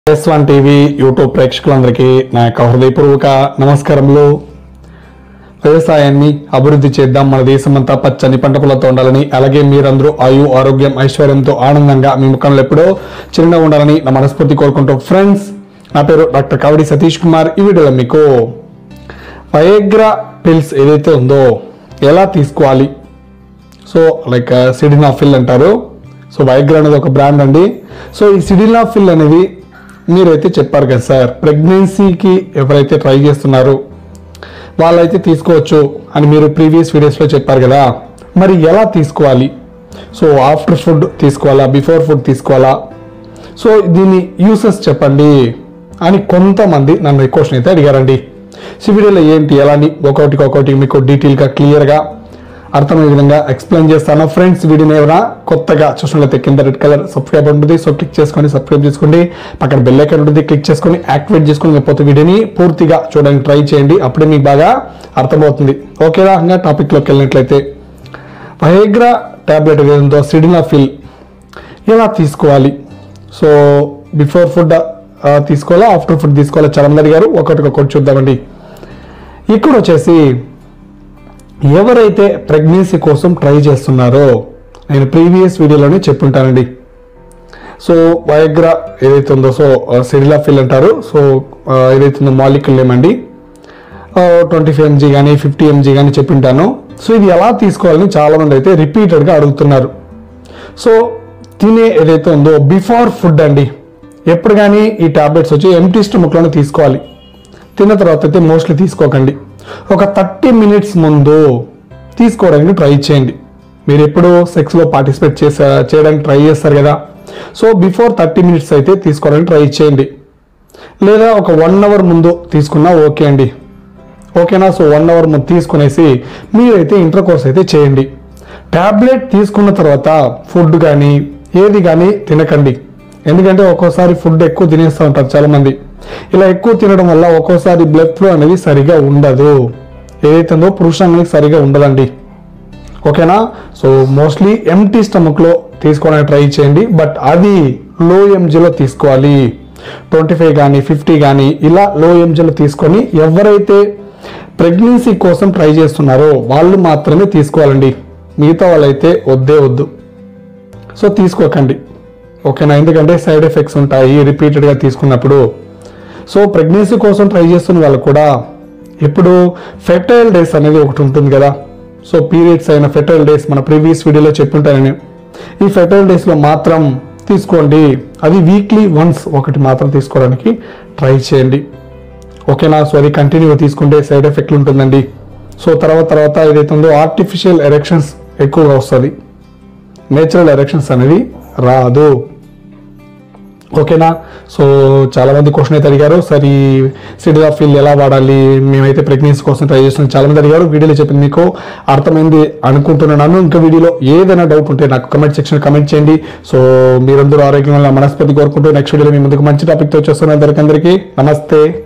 yes one TV YouTube ప్రేక్షకులందరికీ నా యొక్క హృదయపూర్వక నమస్కారములు వ్యవసాయాన్ని అభివృద్ధి చేద్దాం మన దేశమంతా పచ్చని పంట పొలాలతో ఉండాలని అలాగే మీరందరూ ఆయు ఆరోగ్యం ఐశ్వర్యంతో ఆనందంగా మీ ముఖంలో ఎప్పుడో చిరునవ్వు ఉండాలని నా మనస్ఫూర్తి కోరుకుంటూ ఫ్రెండ్స్ నా పేరు డాక్టర్ కావడి సతీష్ కుమార్ ఈ వీడియోలో మీకు వయగ్రా పిల్స్ ఏదైతే ఉందో ఎలా తీసుకోవాలి సో లైక్ సిడినాఫిల్ అంటారు సో వైగ్రా అనేది ఒక బ్రాండ్ అండి సో ఈ సిడినాఫిల్ అనేది మీరైతే చెప్పారు కదా సార్ ప్రెగ్నెన్సీకి ఎవరైతే ట్రై చేస్తున్నారో వాళ్ళైతే తీసుకోవచ్చు అని మీరు ప్రీవియస్ వీడియోస్లో చెప్పారు కదా మరి ఎలా తీసుకోవాలి సో ఆఫ్టర్ ఫుడ్ తీసుకోవాలా బిఫోర్ ఫుడ్ తీసుకోవాలా సో దీని యూసెస్ చెప్పండి అని కొంతమంది నన్ను ఈ క్వశ్చన్ అయితే అడిగారండి సో ఈ వీడియోలో ఏంటి ఎలా అని ఒక్కొక్కటి ఒక్కొక్కటి మీకు డీటెయిల్గా క్లియర్గా అర్థమయ్యే విధంగా ఎక్స్ప్లెయిన్ చేస్తాను ఫ్రెండ్స్ వీడియోని ఏమైనా కొత్తగా చూసినట్లయితే కింద రెడ్ కలర్ సబ్స్క్రైబ్ ఉంటుంది సో క్లిక్ చేసుకొని సబ్స్క్రైబ్ చేసుకోండి పక్కన బెల్ ఐకాన్ ఉంటుంది క్లిక్ చేసుకొని యాక్టివేట్ చేసుకొని లేకపోతే వీడియోని పూర్తిగా చూడడానికి ట్రై చేయండి అప్పుడే మీకు బాగా అర్థమవుతుంది ఓకేనా ఇంకా టాపిక్లోకి వెళ్ళినట్లయితే వహేగ్రా ట్యాబ్లెట్ ఏదో సిడినాఫిల్ ఎలా తీసుకోవాలి సో బిఫోర్ ఫుడ్ తీసుకోవాలా ఆఫ్టర్ ఫుడ్ తీసుకోవాలా చాలా మంది అడిగారు ఒకటి ఒకటి చూద్దామండి ఇక్కడ వచ్చేసి ఎవరైతే ప్రెగ్నెన్సీ కోసం ట్రై చేస్తున్నారో నేను ప్రీవియస్ వీడియోలోనే చెప్పుంటానండి సో వయగ్రా ఏదైతే ఉందో సో సిడిలాఫిల్ అంటారు సో ఆ, ఏదైతే ఉందో మాలిక్యుల్ ఏమండి ట్వంటీ ఫైవ్ ఎంజీ కానీ ఫిఫ్టీ ఎంజీ కానీ చెప్పింటాను సో ఇది ఎలా తీసుకోవాలని చాలామంది అయితే రిపీటెడ్గా అడుగుతున్నారు సో తినే ఏదైతే ఉందో బిఫోర్ ఫుడ్ అండి ఎప్పుడు కానీ ఈ టాబ్లెట్స్ వచ్చి ఎంటీ స్టమక్లోనే తీసుకోవాలి తిన్న తర్వాత అయితే మోస్ట్లీ తీసుకోకండి ఒక థర్టీ మినిట్స్ ముందు తీసుకోవడానికి ట్రై చేయండి మీరు ఎప్పుడు సెక్స్లో పార్టిసిపేట్ చేసే చేయడానికి ట్రై చేస్తారు కదా సో బిఫోర్ థర్టీ మినిట్స్ అయితే తీసుకోవడానికి ట్రై చేయండి లేదా ఒక వన్ అవర్ ముందు తీసుకున్నా ఓకే అండి ఓకేనా సో వన్ అవర్ ముందు తీసుకునేసి మీరైతే ఇంటర్ కోర్స్ అయితే చేయండి ట్యాబ్లెట్ తీసుకున్న తర్వాత ఫుడ్ కానీ ఏది కానీ తినకండి ఎందుకంటే ఒక్కోసారి ఫుడ్ ఎక్కువ తినేస్తూ ఉంటారు చాలామంది ఇలా ఎక్కువ తినడం వల్ల ఒక్కోసారి బ్లడ్ ఫ్లో అనేది సరిగా ఉండదు ఏదైతే ఉందో పురుషానికి సరిగా ఉండదండి ఓకేనా సో మోస్ట్లీ ఎంటీ స్టమక్లో తీసుకోవడానికి ట్రై చేయండి బట్ అది లో ఎంజీలో తీసుకోవాలి ట్వంటీ ఫైవ్ కానీ ఫిఫ్టీ కానీ ఇలా లో ఎంజీలో తీసుకొని ఎవరైతే ప్రెగ్నెన్సీ కోసం ట్రై చేస్తున్నారో వాళ్ళు మాత్రమే తీసుకోవాలండి మిగతా వాళ్ళైతే వద్దే వద్దు సో తీసుకోకండి ఓకేనా ఎందుకంటే సైడ్ ఎఫెక్ట్స్ ఉంటాయి రిపీటెడ్గా తీసుకున్నప్పుడు సో ప్రెగ్నెన్సీ కోసం ట్రై చేస్తున్న వాళ్ళు కూడా ఇప్పుడు ఫెర్టైల్ డేస్ అనేది ఒకటి ఉంటుంది కదా సో పీరియడ్స్ అయిన ఫెర్టైల్ డేస్ మన ప్రీవియస్ వీడియోలో చెప్పుంటాను నేను ఈ ఫెర్టైల్ డేస్లో మాత్రం తీసుకోండి అది వీక్లీ వన్స్ ఒకటి మాత్రం తీసుకోవడానికి ట్రై చేయండి ఓకేనా సో అది కంటిన్యూగా తీసుకుంటే సైడ్ ఎఫెక్ట్లు ఉంటుందండి సో తర్వాత తర్వాత ఏదైతే ఉందో ఆర్టిఫిషియల్ ఎరెక్షన్స్ ఎక్కువగా వస్తుంది నేచురల్ ఎరెక్షన్స్ అనేది రాదు ఓకేనా సో చాలా మంది క్వశ్చన్ అయితే అడిగారు సరే సిడిదాఫిల్ ఎలా వాడాలి మేమైతే ప్రెగ్నెన్సీ కోసం ట్రై చేస్తున్నాం చాలా మంది అడిగారు వీడియోలో చెప్పింది మీకు అర్థమైంది అనుకుంటున్నాను ఇంకా వీడియోలో ఏదైనా డౌట్ ఉంటే నాకు కమెంట్ సెక్షన్ కమెంట్ చేయండి సో మీరందరూ ఆరోగ్యంగా మనస్ఫూర్తి కోరుకుంటూ నెక్స్ట్ వీడియోలో మీ ముందుకు మంచి టాపిక్తో వచ్చేస్తున్నాను అందరికీ నమస్తే